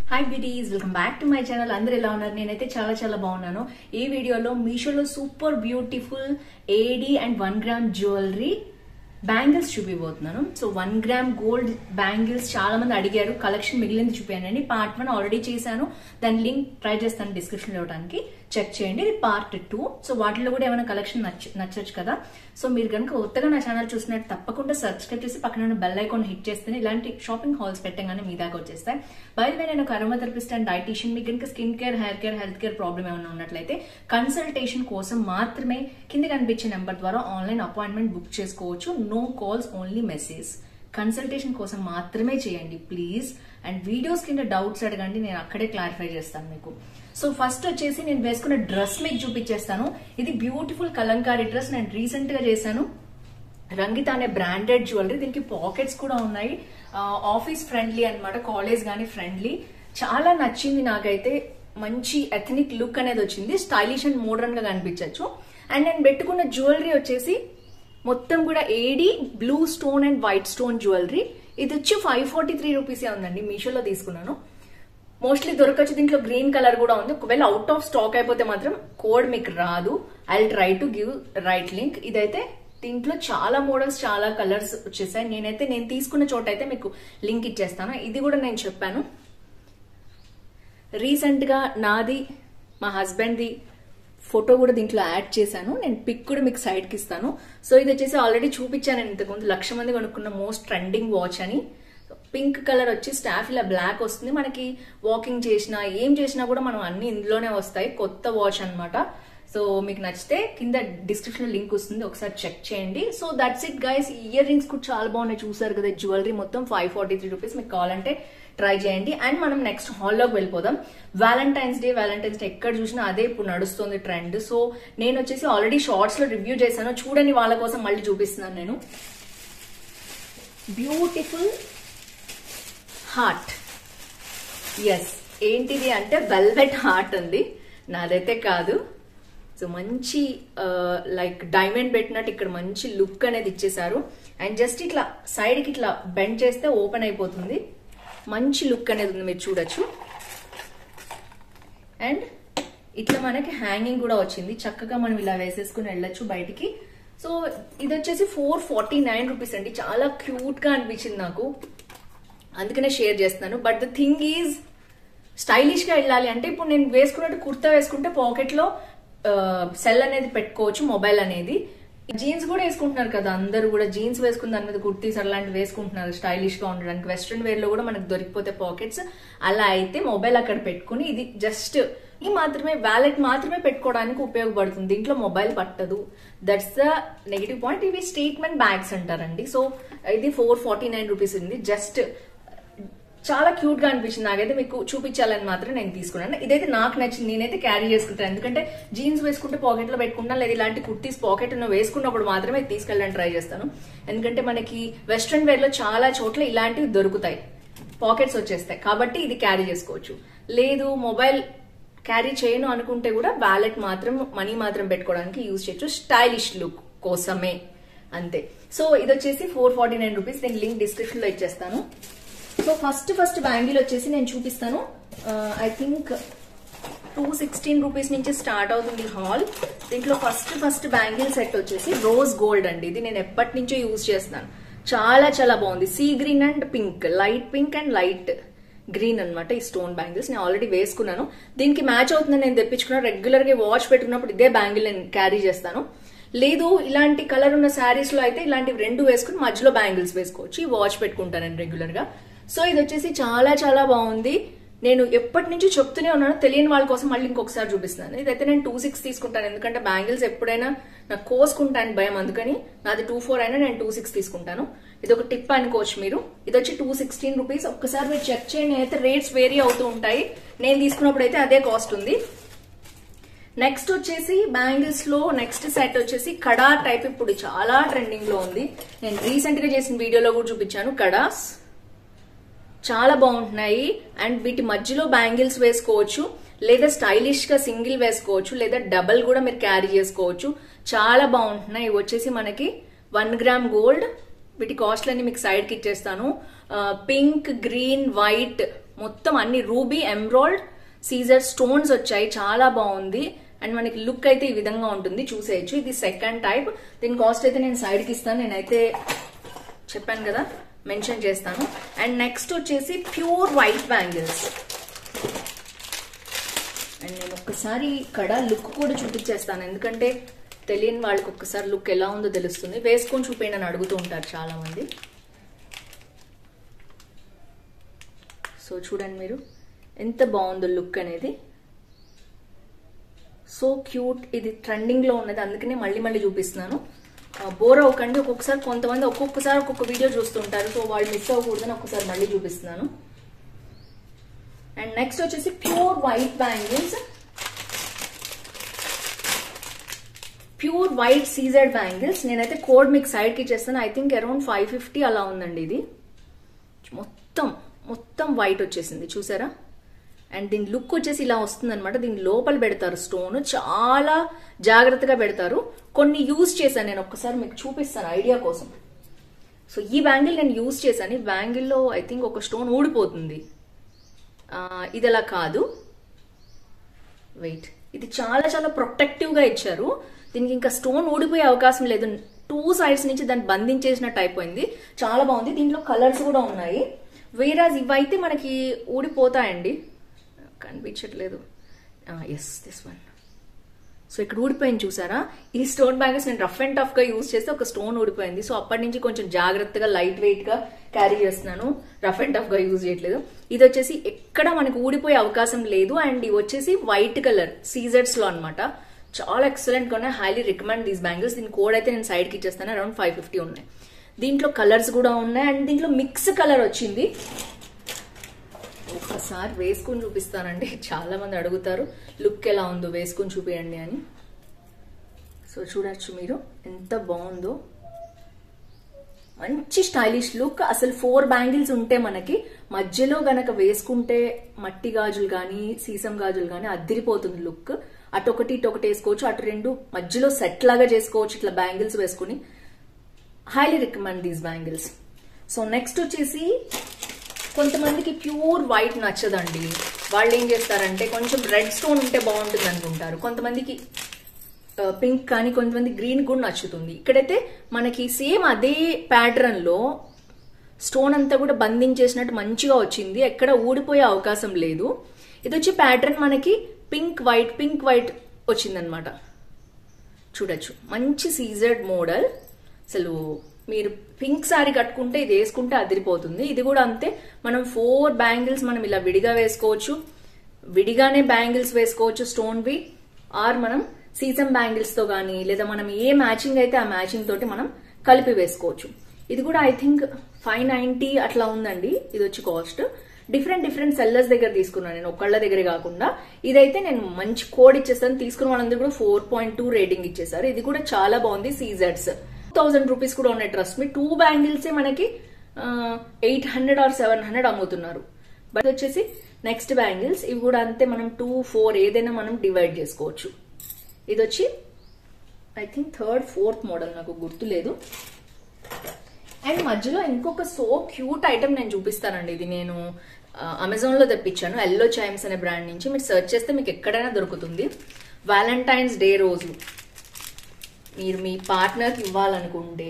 hi beauties welcome back to my channel అందరు ఎలా ఉన్నారు నేనైతే చాలా చాలా బాగున్నాను ఈ వీడియోలో మీషోలో super beautiful AD and one gram jewellery bangles చూపిపోతున్నాను so one gram gold bangles చాలా మంది అడిగారు కలెక్షన్ మిగిలింది చూపానండి పార్ట్ వన్ ఆల్రెడీ చేశాను దాని లింక్ ట్రై చేస్తాను డిస్క్రిప్షన్ లో ఇవ్వడానికి చెక్ చేయండి ఇది పార్ట్ టూ సో వాటిలో కూడా ఏమైనా కలెక్షన్ నచ్చ నచ్చచ్చు కదా సో మీరు కనుక కొత్తగా నా ఛానల్ చూసినట్టు తప్పకుండా సబ్స్క్రైబ్ చేసి పక్కన ఉన్న బెల్ ఐకాన్ హిట్ చేస్తేనే ఇలాంటి షాపింగ్ హాల్స్ పెట్టగానే మీ దాకా వచ్చేస్తాయి బై వే నేను ఒక అరోమాథెరపిస్ట్ అండ్ డైటీషియన్ మీకు కనుక skin care hair care health care problem ఏమైనా ఉన్నట్లయితే కన్సల్టేషన్ కోసం మాత్రమే కింద కనిపించే నెంబర్ ద్వారా ఆన్లైన్ అపాయింట్మెంట్ బుక్ చేసుకోవచ్చు no calls only message consultation కోసం మాత్రమే చేయండి ప్లీజ్ అండ్ వీడియోస్ కింద డౌట్స్ అడగండి నేను అక్కడే క్లారిఫై చేస్తాను మీకు సో ఫస్ట్ వచ్చేసి నేను వేసుకున్న డ్రెస్ మీకు చూపించేస్తాను ఇది బ్యూటిఫుల్ కలంకారీ డ్రెస్ నేను రీసెంట్ గా చేశాను రంగిత అనే బ్రాండెడ్ జ్యువెలరీ దీనికి పాకెట్స్ కూడా ఉన్నాయి ఆఫీస్ ఫ్రెండ్లీ అన్నమాట కాలేజ్ గానీ ఫ్రెండ్లీ చాలా నచ్చింది నాకైతే మంచి ఎథనిక్ లుక్ అనేది వచ్చింది స్టైలిష్ అండ్ మోడర్న్ గా కనిపించవచ్చు అండ్ నేను పెట్టుకున్న జ్యువెలరీ వచ్చేసి మొత్తం కూడా AD blue stone and white stone jewellery ఇది వచ్చి ఫైవ్ ఫార్టీ త్రీ రూపీసే ఉందండి మీషోలో తీసుకున్నాను మోస్ట్లీ దొరకచ్చు దీంట్లో గ్రీన్ కలర్ కూడా ఉంది ఒకవేళ అవుట్ ఆఫ్ స్టాక్ అయిపోతే మాత్రం కోడ్ మీకు రాదు I try to give right link ఇదైతే దీంట్లో చాలా మోడల్స్ చాలా కలర్స్ వచ్చేసాయి నేనైతే నేను తీసుకున్న చోట అయితే మీకు లింక్ ఇచ్చేస్తాను ఇది కూడా నేను చెప్పాను రీసెంట్ గా నాది మా హస్బెండ్ది ఫోటో కూడా దీంట్లో యాడ్ చేశాను నేను పిక్ కూడా మీకు సైడ్కి ఇస్తాను సో ఇది వచ్చేసి ఆల్రెడీ చూపించాను నేను ఇంతకుముందు లక్ష మంది కొనుక్కున్న మోస్ట్ ట్రెండింగ్ వాచ్ అని పింక్ కలర్ వచ్చి స్టాఫ్ ఇలా బ్లాక్ వస్తుంది మనకి వాకింగ్ చేసినా ఏం చేసినా కూడా మనం అన్ని ఇందులోనే వస్తాయి కొత్త వాచ్ అనమాట సో మీకు నచ్చితే కింద డిస్క్రిప్షన్ లింక్ వస్తుంది ఒకసారి చెక్ చేయండి so that's it guys earrings కూడా చాలా బాగున్నాయి చూసారు కదా జ్యువెలరీ మొత్తం ఫైవ్ ఫార్టీ త్రీ రూపీస్ మీకు కావాలంటే ట్రై చేయండి అండ్ మనం నెక్స్ట్ హాల్లోకి వెళ్ళిపోదాం వ్యాలంటైన్స్ డే వ్యాలంటైన్స్ డే ఎక్కడ చూసినా అదే ఇప్పుడు నడుస్తుంది ట్రెండ్ సో నేను వచ్చేసి ఆల్రెడీ షార్ట్స్ లో రివ్యూ చేశాను చూడని వాళ్ళ కోసం మళ్ళీ చూపిస్తున్నాను నేను బ్యూటిఫుల్ హార్ట్ ఎస్ ఏంటిది అంటే వెల్వెట్ హార్ట్ ఉంది నాదైతే కాదు సో మంచి లైక్ డైమండ్ పెట్టినట్టు ఇక్కడ మంచి లుక్ అనేది ఇచ్చేసారు అండ్ జస్ట్ ఇట్లా సైడ్కి ఇట్లా బెండ్ చేస్తే ఓపెన్ అయిపోతుంది మంచి లుక్ అనేది ఉంది మీరు చూడొచ్చు అండ్ ఇట్లా మనకి హ్యాంగింగ్ కూడా వచ్చింది చక్కగా మనం ఇలా వేసేసుకుని వెళ్ళొచ్చు బయటికి సో ఇది వచ్చేసి ఫోర్ ఫార్టీ నైన్ రూపీస్ అండి చాలా క్యూట్ గా అనిపించింది నాకు అందుకనే షేర్ చేస్తున్నాను but the thing is stylish గా వెళ్ళాలి అంటే ఇప్పుడు నేను వేసుకున్నట్టు కుర్తా వేసుకుంటే పాకెట్ లో సెల్ అనేది పెట్టుకోవచ్చు మొబైల్ అనేది జీన్స్ కూడా వేసుకుంటున్నారు కదా అందరూ కూడా జీన్స్ వేసుకున్న దాని మీద కుర్తీస్ అలాంటివి వేసుకుంటున్నారు స్టైలిష్ గా ఉండడానికి వెస్ట్రన్ వేర్ లో కూడా మనకు దొరికిపోతే పాకెట్స్ అలా అయితే మొబైల్ అక్కడ పెట్టుకుని ఇది జస్ట్ ఈ మాత్రమే వ్యాలెట్ మాత్రమే పెట్టుకోవడానికి ఉపయోగపడుతుంది దీంట్లో మొబైల్ పట్టదు దట్స్ ద నెగిటివ్ పాయింట్ ఇవి స్టేట్మెంట్ బ్యాగ్స్ అంటారండి సో ఇది ఫోర్ ఫార్టీ నైన్ రూపీస్ ఉంది జస్ట్ చాలా క్యూట్ గా అనిపించింది నాకైతే మీకు చూపించాలని మాత్రం నేను తీసుకున్నాను ఇదైతే నాకు నచ్చింది నేనైతే క్యారీ చేసుకుంటాను ఎందుకంటే జీన్స్ వేసుకుంటే పాకెట్ లో పెట్టుకుంటాను లేదా ఇలాంటి కుర్తీస్ పాకెట్ వేసుకున్నప్పుడు మాత్రమే తీసుకెళ్ళడానికి ట్రై చేస్తాను ఎందుకంటే మనకి వెస్ట్రన్ వేర్ లో చాలా చోట్ల ఇలాంటివి దొరుకుతాయి పాకెట్స్ వచ్చేస్తాయి కాబట్టి ఇది క్యారీ చేసుకోవచ్చు లేదు మొబైల్ క్యారీ చేయను అనుకుంటే కూడా వ్యాలెట్ మాత్రం మనీ మాత్రం పెట్టుకోవడానికి యూజ్ చేయొచ్చు స్టైలిష్ లుక్ కోసమే అంతే సో ఇది వచ్చేసి ఫోర్ ఫార్టీ నైన్ రూపీస్ నేను లింక్ డిస్క్రిప్షన్ లో ఇచ్చేస్తాను సో ఫస్ట్ ఫస్ట్ బ్యాంగిల్ వచ్చేసి నేను చూపిస్తాను I think two sixteen rupees నుంచి స్టార్ట్ అవుతుంది హాల్ దీంట్లో ఫస్ట్ ఫస్ట్ బ్యాంగిల్ సెట్ వచ్చేసి రోజ్ గోల్డ్ అండి ఇది నేను ఎప్పటి నుంచో యూజ్ చేస్తున్నాను చాలా చాలా బాగుంది sea green and pink light pink and light green అనమాట ఈ స్టోన్ బ్యాంగిల్స్ నేను ఆల్రెడీ వేసుకున్నాను దీనికి మ్యాచ్ అవుతుందని నేను తెప్పించుకున్నాను రెగ్యులర్ గా వాచ్ పెట్టుకున్నప్పుడు ఇదే బ్యాంగిల్ నేను క్యారీ చేస్తాను లేదు ఇలాంటి కలర్ ఉన్న శారీస్ లో అయితే ఇలాంటివి రెండు వేసుకుని మధ్యలో బ్యాంగిల్స్ వేసుకోవచ్చు ఈ వాచ్ పెట్టుకుంటాను నేను రెగ్యులర్ గా సో ఇది వచ్చేసి చాలా చాలా బాగుంది నేను ఎప్పటి నుంచి చెప్తూనే ఉన్నాను తెలియని వాళ్ళ కోసం మళ్ళీ ఇంకొకసారి చూపిస్తున్నాను ఇదైతే నేను టూ సిక్స్ తీసుకుంటాను ఎందుకంటే బ్యాంగిల్స్ ఎప్పుడైనా నాకు కోసుకుంటాను భయం అందుకని నాది టూ ఫోర్ అయినా నేను టూ సిక్స్ తీసుకుంటాను ఇది ఒక టిప్ అనుకోవచ్చు మీరు ఇది వచ్చి టూ సిక్స్టీన్ రూపీస్ ఒక్కసారి మీరు చెక్ చేయండి అయితే రేట్స్ వేరీ అవుతూ ఉంటాయి నేను తీసుకున్నప్పుడు అయితే అదే కాస్ట్ ఉంది నెక్స్ట్ వచ్చేసి బ్యాంగిల్స్ లో నెక్స్ట్ సెట్ వచ్చేసి కడా టైప్ ఇప్పుడు చాలా ట్రెండింగ్ లో ఉంది నేను రీసెంట్ గా చేసిన వీడియోలో కూడా చూపించాను కడాస్ చాలా బాగుంటున్నాయి అండ్ వీటి మధ్యలో బ్యాంగిల్స్ వేసుకోవచ్చు లేదా స్టైలిష్ గా సింగిల్ వేసుకోవచ్చు లేదా డబల్ కూడా మీరు క్యారీ చేసుకోవచ్చు చాలా బాగుంటున్నాయి ఇవి వచ్చేసి మనకి వన్ గ్రామ్ గోల్డ్ వీటి కాస్ట్లన్నీ మీకు సైడ్కి ఇచ్చేస్తాను పింక్ గ్రీన్ వైట్ మొత్తం అన్ని రూబీ ఎమ్రాల్డ్ సీజర్ స్టోన్స్ వచ్చాయి చాలా బాగుంది అండ్ మనకి లుక్ అయితే ఈ విధంగా ఉంటుంది చూసేయచ్చు ఇది సెకండ్ టైప్ దీని కాస్ట్ అయితే నేను సైడ్కి ఇస్తాను నేనైతే చెప్పాను కదా మెన్షన్ చేస్తాను అండ్ నెక్స్ట్ వచ్చేసి ప్యూర్ వైట్ బ్యాంగిల్స్ అండ్ నేను ఒక్కసారి ఇక్కడ లుక్ కూడా చూపించేస్తాను ఎందుకంటే తెలియని వాళ్ళకి ఒక్కసారి లుక్ ఎలా ఉందో తెలుస్తుంది వేసుకొని చూపేయండి అని అడుగుతూ ఉంటారు చాలా మంది సో చూడండి మీరు ఎంత బాగుందో లుక్ అనేది సో క్యూట్ ఇది ట్రెండింగ్ లో ఉన్నది అందుకనే మళ్ళీ మళ్ళీ చూపిస్తున్నాను బోర్ అవ్వకండి ఒక్కొక్కసారి కొంతమంది ఒక్కొక్కసారి ఒక్కొక్క వీడియో చూస్తుంటారు సో వాళ్ళు మిస్ అవ్వకూడదని ఒక్కసారి మళ్ళీ చూపిస్తున్నాను అండ్ నెక్స్ట్ వచ్చేసి pure white bangles pure white సీజర్డ్ బ్యాంగిల్స్ నేనైతే కోడ్ మీకు సైడ్ కి ఇచ్చేస్తాను I think around five fifty అలా ఉందండి ఇది మొత్తం మొత్తం వైట్ వచ్చేసింది చూసారా అండ్ దీని లుక్ వచ్చేసి ఇలా వస్తుంది అనమాట దీని లోపల పెడతారు స్టోన్ చాలా జాగ్రత్తగా పెడతారు కొన్ని యూజ్ చేశాను నేను ఒక్కసారి మీకు చూపిస్తాను ఐడియా కోసం సో ఈ బ్యాంగిల్ నేను యూజ్ చేశాను ఈ బ్యాంగిల్లో ఐ థింక్ ఒక స్టోన్ ఊడిపోతుంది ఆ, ఇది అలా కాదు వెయిట్ ఇది చాలా చాలా ప్రొటెక్టివ్ గా ఇచ్చారు దీనికి ఇంకా స్టోన్ ఊడిపోయే అవకాశం లేదు టూ సైడ్స్ నుంచి దాన్ని బంధించేసినట్టు అయిపోయింది చాలా బాగుంది దీంట్లో కలర్స్ కూడా ఉన్నాయి వేరాజ్ ఇవైతే మనకి ఊడిపోతాయండి కనిపించట్లేదు ఎస్ దిస్ వన్ సో ఇక్కడ ఊడిపోయింది చూసారా ఈ స్టోన్ బ్యాంగిల్స్ నేను రఫ్ అండ్ టఫ్ గా యూజ్ చేస్తే ఒక స్టోన్ ఊడిపోయింది సో అప్పటి నుంచి కొంచెం జాగ్రత్తగా లైట్ వెయిట్ గా క్యారీ చేస్తున్నాను రఫ్ అండ్ టఫ్ గా యూజ్ చేయట్లేదు ఇది వచ్చేసి ఎక్కడ మనకు ఊడిపోయే అవకాశం లేదు అండ్ ఇవి వచ్చేసి వైట్ కలర్ సీజర్స్ లో అన్నమాట చాలా ఎక్సలెంట్ గా ఉన్నాయి హైలీ రికమెండ్ దీస్ బ్యాంగిల్స్ దీని కోడ్ అయితే నేను సైడ్ కి ఇచ్చేస్తాను అరౌండ్ ఫైవ్ ఫిఫ్టీ ఉన్నాయి దీంట్లో కలర్స్ కూడా ఉన్నాయి అండ్ దీంట్లో మిక్స్ కలర్ వచ్చింది ఒక్కసారి వేసుకుని చూపిస్తానండి చాలా మంది అడుగుతారు లుక్ ఎలా ఉందో వేసుకుని చూపియండి అని సో చూడొచ్చు మీరు ఎంత బాగుందో మంచి స్టైలిష్ లుక్ అసలు ఫోర్ బ్యాంగిల్స్ ఉంటే మనకి మధ్యలో గనక వేసుకుంటే మట్టి గాజులు కానీ సీసం గాజులు కానీ అద్దిరిపోతుంది లుక్ అటు ఒకటి ఇటు ఒకటి వేసుకోవచ్చు అటు రెండు మధ్యలో సెట్ లాగా చేసుకోవచ్చు ఇట్లా బ్యాంగిల్స్ వేసుకుని highly recommend these bangles so next వచ్చేసి కొంతమందికి ప్యూర్ వైట్ నచ్చదండి వాళ్ళు ఏం చేస్తారంటే కొంచెం రెడ్ స్టోన్ ఉంటే బాగుంటుంది అనుకుంటారు కొంతమందికి పింక్ కానీ కొంతమంది గ్రీన్ కూడా నచ్చుతుంది ఇక్కడైతే మనకి సేమ్ అదే ప్యాటర్న్ లో స్టోన్ అంతా కూడా బంధించేసినట్టు మంచిగా వచ్చింది ఎక్కడ ఊడిపోయే అవకాశం లేదు ఇది వచ్చి ప్యాటర్న్ మనకి పింక్ వైట్ పింక్ వైట్ వచ్చిందనమాట చూడొచ్చు మంచి సీజర్డ్ మోడల్ అసలు మీరు పింక్ సారీ కట్టుకుంటే ఇది వేసుకుంటే అదిరిపోతుంది ఇది కూడా అంతే మనం ఫోర్ బ్యాంగిల్స్ మనం ఇలా విడిగా వేసుకోవచ్చు విడిగానే బ్యాంగిల్స్ వేసుకోవచ్చు స్టోన్వి ఆర్ మనం సీజన్ బ్యాంగిల్స్ తో కానీ లేదా మనం ఏ మ్యాచింగ్ అయితే ఆ మ్యాచింగ్ తోటి మనం కలిపి వేసుకోవచ్చు ఇది కూడా ఐ థింక్ ఫైవ్ నైన్టీ అట్లా ఉందండి ఇది వచ్చి కాస్ట్ డిఫరెంట్ డిఫరెంట్ సెల్లర్స్ దగ్గర తీసుకున్నాను నేను ఒక్కళ్ళ దగ్గర కాకుండా ఇదైతే నేను మంచి కోడ్ ఇచ్చేస్తాను తీసుకున్న వాళ్ళందరూ కూడా ఫోర్ పాయింట్ టూ రేటింగ్ ఇచ్చేసారు ఇది కూడా చాలా బాగుంది సీజర్స్ థౌసండ్ రూపీస్ కూడా ఉన్నాయి ట్రస్ట్ మీ టూ బ్యాంగిల్సే మనకి eight hundred or seven hundred అమ్ముతున్నారు బట్ వచ్చేసి నెక్స్ట్ బ్యాంగిల్స్ ఇవి కూడా అంతే మనం టూ ఫోర్ ఏదైనా మనం డివైడ్ చేసుకోవచ్చు ఇది వచ్చి I think third fourth model నాకు గుర్తులేదు అండ్ మధ్యలో ఇంకొక సో క్యూట్ ఐటమ్ నేను చూపిస్తానండి ఇది నేను అమెజాన్ లో తెప్పించాను ఎల్లో చైమ్స్ అనే బ్రాండ్ నుంచి మీరు సెర్చ్ చేస్తే మీకు ఎక్కడైనా దొరుకుతుంది వ్యాలంటైన్స్ డే రోజు మీరు మీ పార్ట్నర్కి ఇవ్వాలనుకుంటే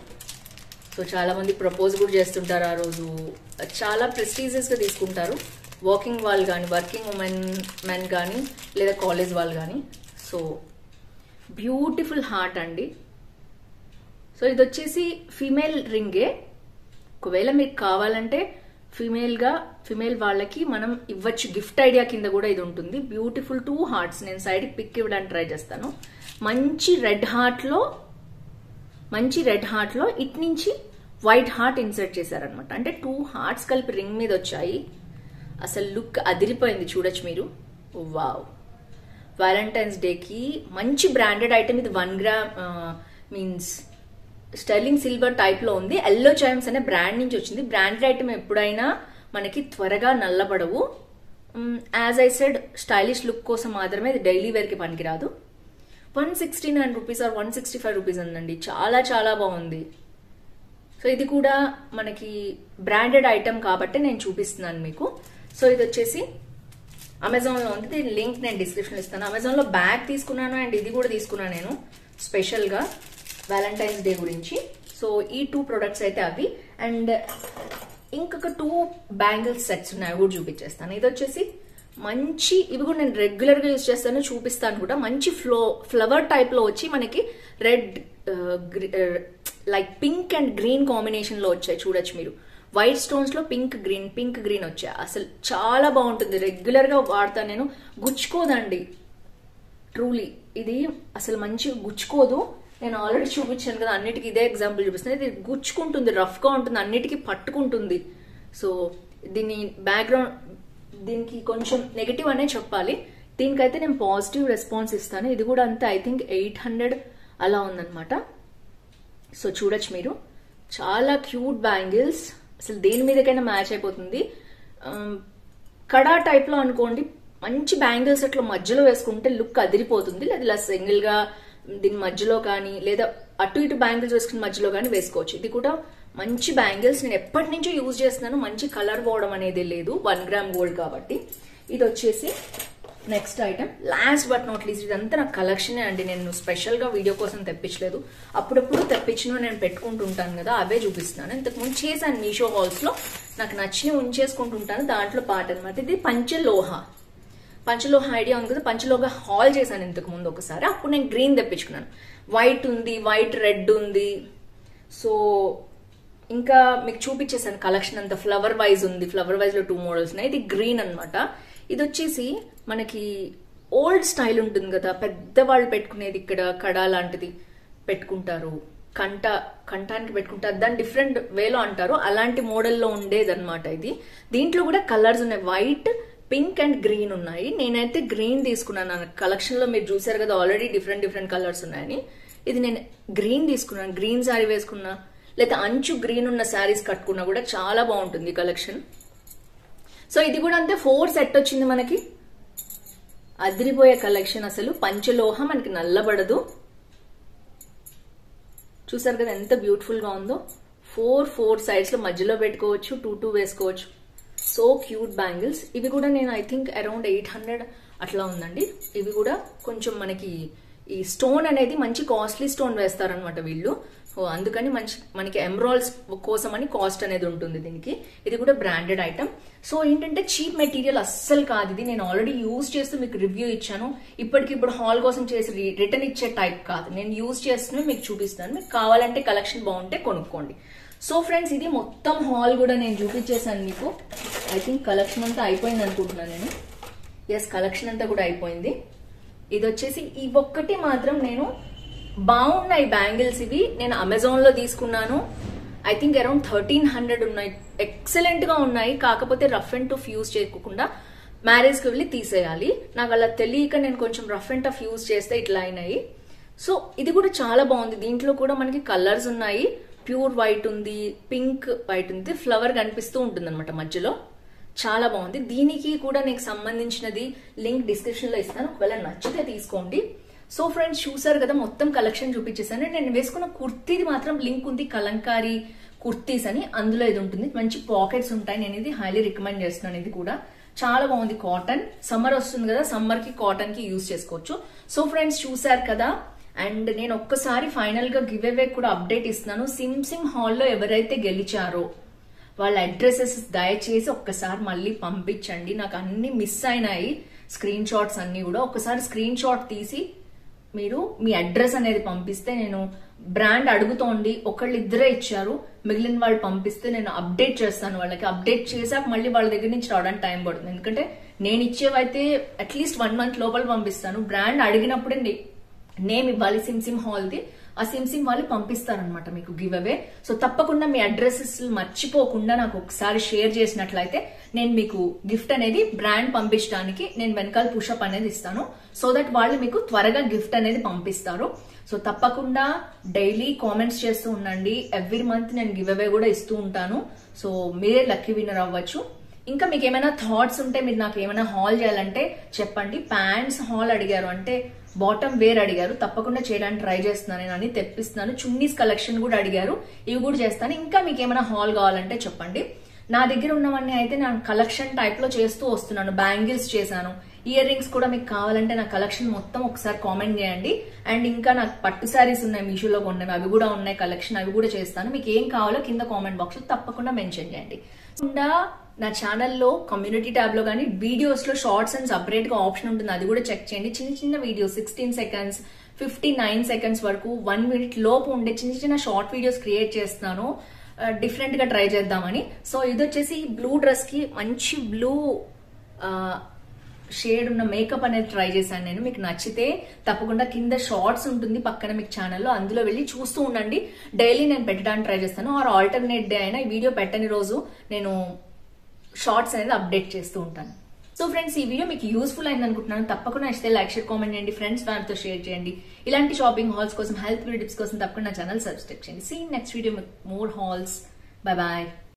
సో చాలా మంది ప్రపోజ్ కూడా చేస్తుంటారు ఆ రోజు చాలా ప్రెస్టీజియస్ గా తీసుకుంటారు వర్కింగ్ వాళ్ళు కానీ వర్కింగ్ ఉమెన్ మెన్ కానీ లేదా కాలేజ్ వాళ్ళు కానీ సో బ్యూటిఫుల్ హార్ట్ అండి సో ఇది వచ్చేసి ఫీమేల్ రింగే ఒకవేళ మీకు కావాలంటే ఫీమేల్ గా ఫీమేల్ వాళ్ళకి మనం ఇవ్వచ్చు గిఫ్ట్ ఐడియా కింద కూడా ఇది ఉంటుంది బ్యూటిఫుల్ టూ హార్ట్స్ నేను సైడ్ పిక్ ఇవ్వడానికి ట్రై చేస్తాను మంచి రెడ్ హార్ట్ లో మంచి రెడ్ హార్ట్ లో ఇటు నుంచి వైట్ హార్ట్ ఇన్సర్ట్ చేశారనమాట అంటే టూ హార్ట్స్ కలిపి రింగ్ మీద వచ్చాయి అసలు లుక్ అదిరిపోయింది చూడొచ్చు మీరు వావ్ వ్యాలంటైన్స్ డేకి మంచి బ్రాండెడ్ ఐటమ్ ఇది one gram means styling silver type లో ఉంది ఎల్లో చైమ్స్ అనే బ్రాండ్ నుంచి వచ్చింది బ్రాండెడ్ ఐటమ్ ఎప్పుడైనా మనకి త్వరగా నల్లబడవు as I said stylish look కోసం మాత్రమే ఇది డైలీ వేర్ కి పనికిరాదు one sixty nine rupees or one sixty five rupees ఉందండి చాలా చాలా బాగుంది సో ఇది కూడా మనకి బ్రాండెడ్ ఐటమ్ కాబట్టి నేను చూపిస్తున్నాను మీకు సో ఇది వచ్చేసి అమెజాన్ లో ఉంది దీని లింక్ నేను డిస్క్రిప్షన్ ఇస్తాను అమెజాన్ లో బ్యాగ్ తీసుకున్నాను అండ్ ఇది కూడా తీసుకున్నాను నేను స్పెషల్ గా వ్యాలంటైన్స్ డే గురించి సో ఈ టూ ప్రొడక్ట్స్ అయితే అవి అండ్ ఇంకొక టూ బ్యాంగిల్స్ సెట్స్ ఉన్నాయి అవి కూడా చూపించేస్తాను ఇది వచ్చేసి మంచి ఇవి కూడా నేను రెగ్యులర్ గా యూజ్ చేస్తాను చూపిస్తాను కూడా మంచి ఫ్లో ఫ్లవర్ టైప్ లో వచ్చి మనకి red like pink and green combination లో వచ్చాయి చూడొచ్చు మీరు వైట్ స్టోన్స్ లో పింక్ గ్రీన్ పింక్ గ్రీన్ వచ్చాయి అసలు చాలా బాగుంటుంది రెగ్యులర్ గా వాడతాను నేను గుచ్చుకోదండి ట్రూలీ ఇది అసలు మంచిగా గుచ్చుకోదు నేను ఆల్రెడీ చూపించాను కదా అన్నిటికీ ఇదే ఎగ్జాంపుల్ చూపిస్తాను ఇది గుచ్చుకుంటుంది రఫ్ గా ఉంటుంది అన్నిటికీ పట్టుకుంటుంది సో దీని బ్యాక్గ్రౌండ్ దీనికి కొంచెం నెగిటివ్ అనే చెప్పాలి దీనికైతే నేను పాజిటివ్ రెస్పాన్స్ ఇస్తాను ఇది కూడా అంతే ఐ థింక్ ఎయిట్ హండ్రెడ్ అలా ఉందన్నమాట సో చూడొచ్చు మీరు చాలా క్యూట్ బ్యాంగిల్స్ అసలు దేని మీదకైనా మ్యాచ్ అయిపోతుంది ఆమ్, కడా టైప్ లో అనుకోండి మంచి బ్యాంగిల్స్ అట్లా మధ్యలో వేసుకుంటే లుక్ అదిరిపోతుంది లేదా ఇలా సింగిల్ గా దీని మధ్యలో కానీ లేదా అటు ఇటు బ్యాంగిల్స్ వేసుకుని మధ్యలో కానీ వేసుకోవచ్చు ఇది కూడా మంచి బ్యాంగిల్స్ నేను ఎప్పటి నుంచో యూజ్ చేస్తున్నాను మంచి కలర్ పోవడం అనేది లేదు వన్ గ్రామ్ గోల్డ్ కాబట్టి ఇది వచ్చేసి next item last but not least ఇదంతా నా కలెక్షనే అండి నేను స్పెషల్ గా వీడియో కోసం తెప్పించలేదు అప్పుడప్పుడు తెప్పించిన నేను పెట్టుకుంటుంటాను కదా అవే చూపిస్తున్నాను ఇంతకు ముందు చేశాను మీషో హాల్స్ లో నాకు నచ్చినవి ఉంచేసుకుంటుంటాను దాంట్లో పాట అనమాట ఇది పంచలోహ పంచలోహ ఐడియా ఉంది కదా పంచలోహ హాల్ చేశాను ఇంతకు ముందు ఒకసారి అప్పుడు నేను గ్రీన్ తెప్పించుకున్నాను వైట్ ఉంది వైట్ రెడ్ ఉంది సో ఇంకా మీకు చూపించేసాను కలెక్షన్ అంతా ఫ్లవర్ వైజ్ ఉంది ఫ్లవర్ వైజ్ లో టూ మోడల్స్ ఉన్నాయి ఇది గ్రీన్ అన్నమాట ఇది వచ్చేసి మనకి ఓల్డ్ స్టైల్ ఉంటుంది కదా పెద్దవాళ్ళు పెట్టుకునేది ఇక్కడ కడ లాంటిది పెట్టుకుంటారు కంట కంఠానికి పెట్టుకుంటారు దాన్ని డిఫరెంట్ వేలో అంటారు అలాంటి మోడల్లో ఉండేది అనమాట ఇది దీంట్లో కూడా కలర్స్ ఉన్నాయి వైట్ పింక్ అండ్ గ్రీన్ ఉన్నాయి నేనైతే గ్రీన్ తీసుకున్నాను కలెక్షన్ లో మీరు చూసారు కదా ఆల్రెడీ డిఫరెంట్ డిఫరెంట్ కలర్స్ ఉన్నాయని ఇది నేను గ్రీన్ తీసుకున్నాను గ్రీన్ శారీ వేసుకున్నా లేదా అంచు గ్రీన్ ఉన్న శారీస్ కట్టుకున్నా కూడా చాలా బాగుంటుంది కలెక్షన్ సో ఇది కూడా అంతే ఫోర్ సెట్ వచ్చింది మనకి అదిరిపోయే కలెక్షన్ అసలు పంచలోహ మనకి నల్లబడదు చూసారు కదా ఎంత బ్యూటిఫుల్ గా ఉందో ఫోర్ ఫోర్ సైడ్స్ లో మధ్యలో పెట్టుకోవచ్చు టూ టూ వేసుకోవచ్చు సో క్యూట్ బ్యాంగిల్స్ ఇవి కూడా నేను I think around eight hundred అట్లా ఉందండి ఇవి కూడా కొంచెం మనకి ఈ స్టోన్ అనేది మంచి కాస్ట్లీ స్టోన్ వేస్తారనమాట వీళ్ళు సో అందుకని మంచి మనకి ఎమరాల్స్ కోసం అని కాస్ట్ అనేది ఉంటుంది దీనికి ఇది కూడా బ్రాండెడ్ ఐటమ్ సో ఏంటంటే చీప్ మెటీరియల్ అస్సలు కాదు ఇది నేను ఆల్రెడీ యూజ్ చేస్తూ మీకు రివ్యూ ఇచ్చాను ఇప్పటికిప్పుడు హాల్ కోసం చేసి రిటర్న్ ఇచ్చే టైప్ కాదు నేను యూజ్ చేస్తున్నవి మీకు చూపిస్తాను మీకు కావాలంటే కలెక్షన్ బాగుంటే కొనుక్కోండి సో ఫ్రెండ్స్ ఇది మొత్తం హాల్ కూడా నేను చూపించేసాను మీకు ఐ థింక్ కలెక్షన్ అంతా అయిపోయింది అనుకుంటున్నాను నేను ఎస్ కలెక్షన్ అంతా కూడా అయిపోయింది ఇది వచ్చేసి ఈ ఒక్కటి మాత్రం నేను బాగున్నాయి బ్యాంగిల్స్ ఇవి నేను అమెజాన్ లో తీసుకున్నాను I think around thirteen hundred ఉన్నాయి ఎక్సలెంట్ గా ఉన్నాయి కాకపోతే రఫ్ అండ్ టఫ్ యూజ్ చేయకుండా మ్యారేజ్ కి వెళ్ళి తీసేయాలి నాకు అలా తెలియక నేను కొంచెం రఫ్ అండ్ టఫ్ యూజ్ చేస్తే ఇట్లా అయినాయి సో ఇది కూడా చాలా బాగుంది దీంట్లో కూడా మనకి కలర్స్ ఉన్నాయి ప్యూర్ వైట్ ఉంది పింక్ వైట్ ఉంది ఫ్లవర్ కనిపిస్తూ ఉంటుంది అనమాట మధ్యలో చాలా బాగుంది దీనికి కూడా నీకు సంబంధించినది లింక్ డిస్క్రిప్షన్ లో ఇస్తాను ఒకవేళ నచ్చితే తీసుకోండి సో ఫ్రెండ్స్ చూసారు కదా మొత్తం కలెక్షన్ చూపించేసాను నేను వేసుకున్న కుర్తీది మాత్రం లింక్ ఉంది కలంకారీ కుర్తీస్ అని అందులో ఇది ఉంటుంది మంచి పాకెట్స్ ఉంటాయి నేను ఇది హైలీ రికమెండ్ చేస్తున్నాను ఇది కూడా చాలా బాగుంది కాటన్ సమ్మర్ వస్తుంది కదా సమ్మర్ కి కాటన్ కి యూజ్ చేసుకోవచ్చు సో ఫ్రెండ్స్ చూసారు కదా అండ్ నేను ఒక్కసారి ఫైనల్ గా గివ్ అవే కూడా అప్డేట్ ఇస్తున్నాను సిమ్ సిమ్ హాల్లో ఎవరైతే గెలిచారో వాళ్ళ అడ్రసెస్ దయచేసి ఒక్కసారి మళ్ళీ పంపించండి నాకు అన్ని మిస్ అయినాయి స్క్రీన్ షాట్స్ అన్ని కూడా ఒకసారి స్క్రీన్ షాట్ తీసి మీరు మీ అడ్రస్ అనేది పంపిస్తే నేను బ్రాండ్ అడుగుతోండి ఒకళ్ళు ఇద్దరే ఇచ్చారు మిగిలిన వాళ్ళు పంపిస్తే నేను అప్డేట్ చేస్తాను వాళ్ళకి అప్డేట్ చేశాక మళ్ళీ వాళ్ళ దగ్గర నుంచి రావడానికి టైం పడుతుంది ఎందుకంటే నేను ఇచ్చేవైతే అట్లీస్ట్ వన్ మంత్ లోపల పంపిస్తాను బ్రాండ్ అడిగినప్పుడే నే- నేమ్ ఇవ్వాలి సిమ్ సిమ్ హాల్ది ఆ సిమ్ సిమ్ వాళ్ళు పంపిస్తారనమాట మీకు గివ్ అవే సో తప్పకుండా మీ అడ్రసెస్ మర్చిపోకుండా నాకు ఒకసారి షేర్ చేసినట్లయితే నేను మీకు గిఫ్ట్ అనేది బ్రాండ్ పంపించడానికి నేను వెనకాల పుషప్ అనేది ఇస్తాను సో దట్ వాళ్ళు మీకు త్వరగా గిఫ్ట్ అనేది పంపిస్తారు సో తప్పకుండా డైలీ కామెంట్స్ చేస్తూ ఉండండి ఎవ్రీ మంత్ నేను గివ్ అవే కూడా ఇస్తూ ఉంటాను సో మీరే లక్కీ విన్నర్ అవ్వచ్చు ఇంకా మీకు ఏమైనా థాట్స్ ఉంటే మీరు నాకు ఏమైనా హాల్ చేయాలంటే చెప్పండి ప్యాంట్స్ హాల్ అడిగారు అంటే బాటమ్ వేర్ అడిగారు తప్పకుండా చేయడానికి ట్రై చేస్తున్నాను నేను అని తెప్పిస్తున్నాను చున్నీస్ కలెక్షన్ కూడా అడిగారు ఇవి కూడా చేస్తాను ఇంకా మీకు ఏమైనా హాల్ కావాలంటే చెప్పండి నా దగ్గర ఉన్నవన్నీ అయితే నేను కలెక్షన్ టైప్ లో చేస్తూ వస్తున్నాను బ్యాంగిల్స్ చేశాను ఇయర్ రింగ్స్ కూడా మీకు కావాలంటే నా కలెక్షన్ మొత్తం ఒకసారి కామెంట్ చేయండి అండ్ ఇంకా నాకు పట్టు శారీస్ ఉన్నాయి మీషోలో కొన్నాను అవి కూడా ఉన్నాయి కలెక్షన్ అవి కూడా చేస్తాను మీకు ఏం కావాలో కింద కామెంట్ బాక్స్ లో తప్పకుండా మెన్షన్ చేయండి ఇంకా నా ఛానల్లో కమ్యూనిటీ ట్యాబ్ లో కానీ వీడియోస్ లో షార్ట్స్ అండ్ సపరేట్ గా ఆప్షన్ ఉంటుంది అది కూడా చెక్ చేయండి చిన్న చిన్న videos sixteen seconds fifty nine seconds వరకు వన్ మినిట్ లోపు ఉండే చిన్న చిన్న షార్ట్ వీడియోస్ క్రియేట్ చేస్తున్నాను డిఫరెంట్ గా ట్రై చేద్దామని సో ఇది వచ్చేసి బ్లూ డ్రెస్ కి మంచి బ్లూ షేడ్ ఉన్న మేకప్ అనేది ట్రై చేశాను నేను మీకు నచ్చితే తప్పకుండా కింద షార్ట్స్ ఉంటుంది పక్కన మీకు ఛానల్లో అందులో వెళ్ళి చూస్తూ ఉండండి డైలీ నేను పెట్టడానికి ట్రై చేస్తాను ఆర్ ఆల్టర్నేట్ డే అయినా ఈ వీడియో పెట్టని రోజు నేను షార్ట్స్ అనేది అప్డేట్ చేస్తూ ఉంటాను సో ఫ్రెండ్స్ ఈ వీడియో మీకు యూస్ఫుల్ అయింది అనుకుంటున్నాను తప్పకుండా నచ్చితే లైక్ షేర్ కామెంట్ చేయండి ఫ్రెండ్స్ ఫ్యామిలీతో షేర్ చేయండి ఇలాంటి షాపింగ్ హాల్స్ కోసం హెల్త్ టిప్స్ కోసం తప్పకుండా ఛానల్ సబ్స్క్రైబ్ చేయండి see next video more hauls bye bye